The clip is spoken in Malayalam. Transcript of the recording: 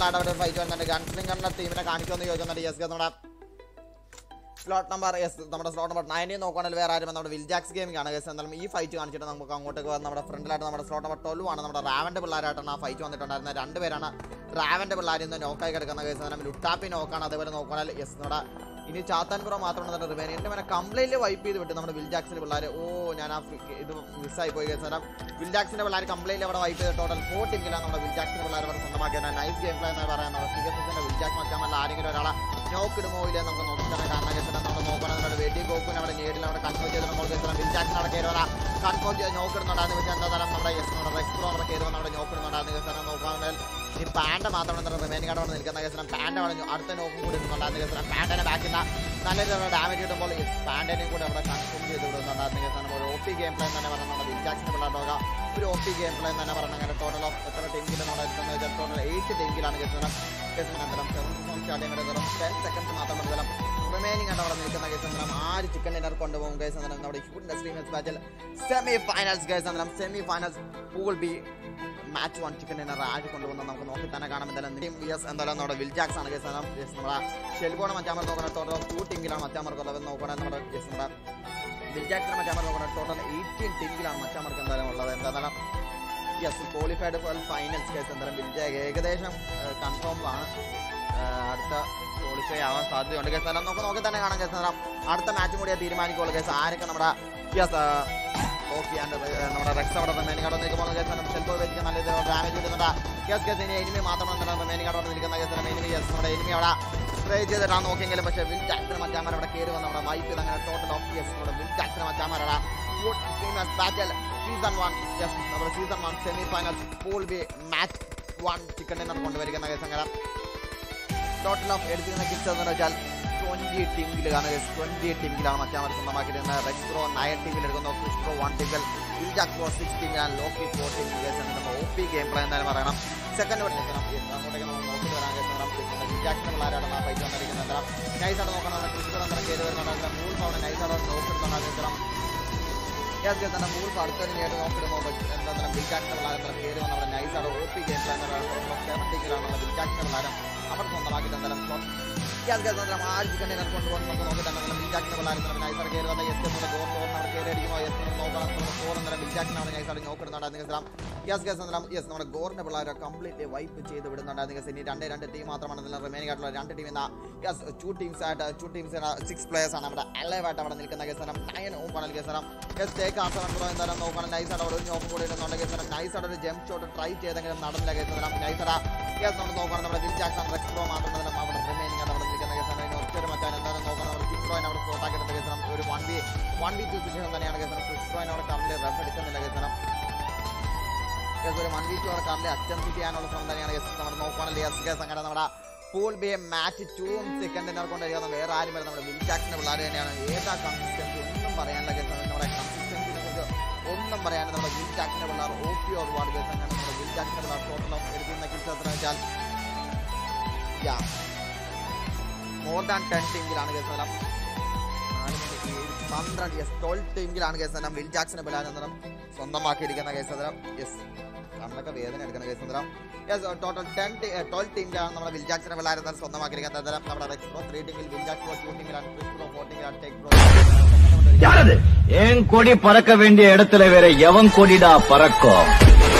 പിള്ളേരുടെ ഒരു ഫൈറ്റ് വരുന്നുണ്ട് ഗൺ സ്ലിംഗറിന്റെ ടീമിനെ കാണിക്കുമെന്ന് ചോദിക്കുന്നുണ്ട് യെസ് നമ്മുടെ സ്ലോട്ട് നമ്പർ യെസ് നമ്മുടെ സ്ലോട്ട് നമ്പർ നയനിൽ നോക്കുകയാണെങ്കിൽ വേറെ ആരും നമ്മുടെ വിൽജാക്സ് ഗെയിമിംഗ് ആണ് കേസ് എന്നാലും ഈ ഫൈറ്റ് കാണിച്ചിട്ട് നമുക്ക് അങ്ങോട്ടേക്ക് വന്ന് നമ്മുടെ ഫ്രണ്ടിലായിട്ട് നമ്മുടെ സ്ലോട്ട് നമ്പർ ട്വൽവ് ആണ് നമ്മുടെ റാവന്റെ പിള്ളേരായിട്ടാണ് ആ ഫൈറ്റ് വന്നിട്ടുണ്ടായിരുന്നത് രണ്ടുപേരാണ് റാവന്റെ പിള്ളേരിൽ നിന്ന് നോക്കായി കിടക്കുന്ന കേസ് എന്നാലും ലുട്ടാപ്പി നോക്കാണ് അതേപോലെ നോക്കുകയാണെങ്കിൽ യെസ് നമ്മുടെ ഇനി ചാത്താൻ പ്രോ മാത്രമാണ് തന്നെ റിമൈൻ എൻ്റെ മനെ കംപ്ലൈന്റ് വൈപ്പ് ചെയ്ത് വിട്ട് നമ്മുടെ വിൽജാക്സിന്റെ പിള്ളേർ ഓ ഞാൻ ആ ഫ്രി- ഇത് മിസ്സായി പോയി കേസ് നേരം വിൽജാക്സിന്റെ പിള്ളേർ കംപ്ലൈന്റ് അവിടെ വൈപ്പ് ചെയ്ത് ടോട്ടൽ ഫോർ ടീമിലാണ് നമ്മുടെ വിൽജാക്സിന്റെ പിള്ളേർ അവിടെ സ്വന്തമാക്കിയത് നൈസ് ഗെയിം പ്ലേ എന്ന് പറയാൻ നമ്മുടെ സിഗസിന്റെ വിൽജാക്സ് മറ്റാമല്ല ആരെങ്കിലും ഒരാളെ നോക്കിടുമോ ഇല്ലേ നമുക്ക് നോക്കിത്തന്നെ കാരണം കേസ് നമ്മൾ നോക്കണം നമ്മുടെ വെടി ഗോക്കുൻ അവിടെ നേരിൽ അവിടെ കൺഫേം ചെയ്ത് നമ്മൾ കേസ് വിൽജാക്സിന് അവിടെ കയറി വരാം കൺഫേം ചെയ്ത് നോക്കിടുന്നുണ്ടായിരുന്നു പക്ഷേ എന്താ തരം നമ്മുടെ യെസ് നമ്മുടെ റെക്സ്പ്രോ അവിടെ കയറി വന്ന് അവിടെ നോക്കിടുന്നുണ്ടായിരുന്നു കേസ് നോക്കുകയാണെങ്കിൽ ഈ പാൻഡ് മാത്രമാണ് നമ്മുടെ റിമൈനിങ് അവിടെ നിൽക്കുന്ന കേസിനും പാൻഡ് അവിടെ അടുത്ത നോക്കും കൂടി നിൽക്കുന്നുണ്ടായിരുന്നു കേസിനും പാൻഡിനെ ബാക്കിൽ നല്ല രീതിയിലുള്ള ഡാമേജ് കിട്ടുമ്പോൾ ഈ പാൻഡിനെയും കൂടി അവിടെ കൺഫേം ചെയ്ത് വിടുന്നുണ്ടായിരുന്നു കേസിനും ഒരു ഒ പി ഗെയിം പ്ലേ തന്നെ പറയുന്നത് നമ്മുടെ വിൽജാക്സിന് പിള്ളേരുടെ ഒരു ഒ പി ഗെയിം പ്ലേ തന്നെ പറഞ്ഞ അങ്ങനെ ടോട്ടൽ ഓഫ് എത്ര ടീമിലാണ് നമ്മുടെ എത്തുന്നത് വെച്ചാൽ ടോട്ടൽ എയ്റ്റ് ടീമിലാണ് കേസിനും കേസിന് അന്തരം സെവൻ സോൺ സ്റ്റാർട്ട് ചെയ്യുമ്പോൾ വെറും ടെൻ സെക്കൻഡ്സ് മാത്രം മതി റിമൈനിങ് ആയിട്ട് അവിടെ നിൽക്കുന്ന കേസ് അന്തരം ആര് ചിക്കൻ ഡിന്നർ കൊണ്ടുപോകും കേസ് അന്തരം നമ്മുടെ ഷൂട്ടിന്റെ സ്ട്രീമേഴ്സ് ബാച്ചിൽ സെമി ഫൈനൽസ് കേസ് അന്തരം semi finals pool B match one chicken dinner ആര് കൊണ്ടുപോകുന്നത് നമുക്ക് നോക്കി തന്നെ കാണാം എന്തായാലും ടീം യെസ് എന്തായാലും നമ്മുടെ വിൽജാക്സ് ആണ് കേസ് അന്തരം യെസ് നമ്മുടെ ഷെൽബോണ് മറ്റാമർ നോക്കണം ടോട്ടൽ ടു ടീമിലാണ് മറ്റാമർക്കുള്ളത് നോക്കണം നമ്മുടെ യെസ് നമ്മുടെ വിൽജാക്സിന് മറ്റാമർ നോക്കണം ടോട്ടൽ എയ്റ്റീൻ ടീമിലാണ് മറ്റാമർക്ക് എന്തായാലും ഉള്ളത് എന്തായാലും yes qualified for finals guys എന്തായാലും വിൽജാഗ് ഏകദേശം കൺഫേം ആണ് ഏഹ് അടുത്ത ക്വാളിഫൈ ആവാൻ സാധ്യതയുണ്ട് കേസ് എല്ലാം നമുക്ക് നോക്കി തന്നെ കാണാം കേസ് നേരം അടുത്ത മാച്ചും കൂടി തീരുമാനിക്കുള്ളൂ കേസ് ആരൊക്കെ നമ്മുടെ യെസ് ഓക്കെ ആൻഡ് നമ്മുടെ റെക്സ് അവിടെ റിമൈനിങ് അവിടെ നിൽക്കുമ്പോൾ കേസ് നമ്മൾ സെൽഫ് വെച്ചിട്ട് നല്ല രീതിയിൽ ഡാമേജ് കിട്ടുന്നുണ്ട് യെസ് കേസ് ഇനി എനിമി മാത്രമാണ് റിമൈനിങ് അവിടെ നിൽക്കുന്ന കേസ് എനിമി യെസ് നമ്മുടെ എനിമി അവിടെ സ്പ്രേ ചെയ്തിട്ടാണ് നോക്കിയെങ്കിലും പക്ഷേ വിൽ ജാക്സൺ മച്ചാമാർ അവിടെ കയറി വന്ന് നമ്മുടെ വൈപ്പ് ചെയ്ത് അങ്ങനെ ടോട്ടൽ ഓഫ് യെസ് നമ്മുടെ വിൽ ജാക്സൺ മച്ചാമാരുടെ ബാറ്റൽ സീസൺ വൺ യെസ് നമ്മുടെ season one semi final pool B match one chicken dinner കൊണ്ടുവരിക്കുന്ന കേസ് അങ്ങനെ ടോട്ടൽ ഓഫ് എടുത്തിരുന്ന കിറ്റ്സ് എന്ന് വെച്ചാൽ ട്വന്റി ടീമിലാണ് ട്വന്റി ടീമിലാണ് മറ്റാമർ സ്വന്തമാക്കിയിരുന്നത് റെക്സ്പ്രോ നയൻ ടീമിൽ എടുക്കുന്നു ക്രിസ്പ്രോ വൺ ടീമിൽ ഇൽജാക്രോ സിക്സ് ടീമിലാണ് ലോക്കി ഫോർ ടീം നമ്മൾ ഒ പി ഗെയിം പ്ലേ എന്തായാലും പറയണം സെക്കൻഡ് വൺ നിൽക്കണം അങ്ങോട്ടേക്ക് നമ്മൾ നോക്കിയിട്ട് വരാൻ കേൾക്കണം ഇൽജാക്സിന്റെ പിള്ളേരാണ് ആ ഫൈറ്റ് വന്നിരിക്കുന്നത് നൈസായിട്ട് നോക്കണം ക്രിസ്പ്രോ എന്തായാലും കയറി വരുന്നുണ്ട് മൂന്ന് തവണ നൈസായിട്ട് നോക്കിയിട്ടുണ്ട് കേൾക്കണം യെസ് യെസ് തന്നെ മൂന്ന് അടുത്തൊരു നേട് നോക്കിടുമ്പോൾ എന്താ പറയുക ബിൽജാക്സിന്റെ പിള്ളേരെല്ലാം കയറി വന്ന് അവിടെ നൈസാണ് O P game play seven ടീമിലാണ് ബിൽജാക്സിന്റെ പിള്ളേരും അവർ സ്വന്തമാക്കിയിട്ട് എന്തായാലും യെസ് യെസ് എന്തായാലും ആ ചിക്കൻ കൊണ്ടുപോകുന്ന നമുക്ക് നോക്കി തന്നെ ബിൽജാക്സിന്റെ പിള്ളേരും നൈസർ കയറി വന്ന യെസ് നമ്മുടെ ഗോർ ഗോറിന് അവിടെ കയറി അടിക്കുമോ യെസ് നമ്മൾ നോക്കണം നമ്മുടെ ഗോർ എന്തായാലും ബിൽജാക്സിനെ അവിടെ നൈസായിട്ട് നോക്കിടുന്നുണ്ടായിരുന്നു കേസ് യെസ് യെസ് എന്തായാലും യെസ് നമ്മുടെ ഗോറിന്റെ പിള്ളേരെ കംപ്ലീറ്റ് വൈപ്പ് ചെയ്ത് വിടുന്നുണ്ടായിരുന്നു കേസ് ഇനി രണ്ടേ രണ്ട് ടീം മാത്രമാണ് ഇതിൽ റിമൈനിങ് ആയിട്ടുള്ള രണ്ട് ടീമിൽ നിന്ന് യെസ് ടു ടീംസ് ആയിട്ട് ടു ടീംസ് സിക്സ് പ്ലേയേഴ്സ് ആണ് അവിടെ അലൈവ് ആയിട്ട് അവിടെ നിൽക്കുന്ന കേസ് നയൻ ഓം പണൽ കേസ് യെസ് ടേക്ക് ആസവൻ ബ്രോ എന്തായാലും നോക്കണം നൈസ് അവിടെ ഒരു നോക്കും കൂടി ഇടുന്നുണ്ട് കേസ് നൈസ് അവിടെ ഒരു ജംപ് ഷോട്ട് ട്രൈ ചെയ്തെങ്കിലും നടന്നില്ല കേസ് നൈസ് അടാ യെസ് നമ്മൾ നോക്കണം നമ്മുടെ വിൽ ജാക്സൺ റെക്സ് ബ്രോ മാത്രം അവിടെ റിമൈനിങ് ആയിട്ട് അവിടെ നിൽക്കുന്ന കേസ് ഒറ്റൊരു മച്ചാൻ എന്തായാലും നോക്കണം നമ്മുടെ ക്രിസ് ബ്രോയിനെ അവിടെ സ്പോട്ട് ആക്കിയിട്ട് കേസ് ഒരു one B one B two situation തന്നെയാണ് കേസ് ക്രിസ് ബ്രോയിനെ അവിടെ കറണ്ട് റഫ് എടുക്കുന്നില്ല കേസ് കേസ് ഒരു വൺ ബി ടു അവിടെ കറണ്ട് അറ്റംപ്റ്റ് ചെയ്യാനുള്ള ശ്രമം തന്നെയാണ് കേസ് നമ്മൾ നോക്കുകയാണെങ്കിൽ യെസ് കേസ് അങ്ങനെ നമ്മുടെ പൂൾ ബി മാച്ച് ടൂവും സെക്കൻഡിനെ കൊണ്ടിരിക്കുന്ന വേറെ ആരും വരെ നമ്മുടെ വിൽ ജാക്സിന്റെ പിള്ളേർ തന്നെയാണ് ഏതാ കൺസിസ്റ്റൻസി ഒന്നും പറയാനില്ല കേസ് നമ്മുടെ കൺസിസ്റ്റൻസിനെ കുറിച്ച് ഒന്നും പറയാനില്ല നമ്മുടെ വിൽ ജാക്സിന്റെ പിള്ളേർ ഓ പി ഒരുപാട് കേസ് അങ്ങനെ നമ്മുടെ വിൽ ജാക്സിന്റെ പിള്ളേർ ടോട്ടൽ ഓഫ് എടുക്കുന്ന കിൽസ് എത്ര വെച്ചാൽ യാ മോർ ദാൻ ടെൻ ടീമിലാണ് കേസ് എല്ലാം പന്ത്രണ്ട് യെസ് ട്വൽവ് ടീമിലാണ് കേസ് എല്ലാം വിൽ ജാക്സിന്റെ പിള്ളേർ എന്നെല്ലാം സ്വന്തമാക്കിയിരിക്കുന്ന കേസ് എല്ലാം യെസ് കണ്ണൊക്കെ വേദന എടുക്കുന്ന കേസ് എന്നെല്ലാം യെസ് ടോട്ടൽ ടെൻ ട്വൽവ് ടീമിലാണ് നമ്മുടെ വിൽ ജാക്സിന്റെ പിള്ളേർ എന്നാൽ സ്വന്തമാക്കിയിരിക്കുന്നത് അന്നേരം നമ്മുടെ റെക്സ് പ്രോ ത്രീ ടീമിൽ വിൽ ജാക്സ് പ്രോ ടു ടീമിലാണ് ക്രിസ് പ്രോ ഫോർ ടീമിലാണ് ടേക്ക് പ്രോ யாரது என் கொடி பறக்க வேண்டிய இடத்துல வேற எவன் கொடிடா பறக்கும்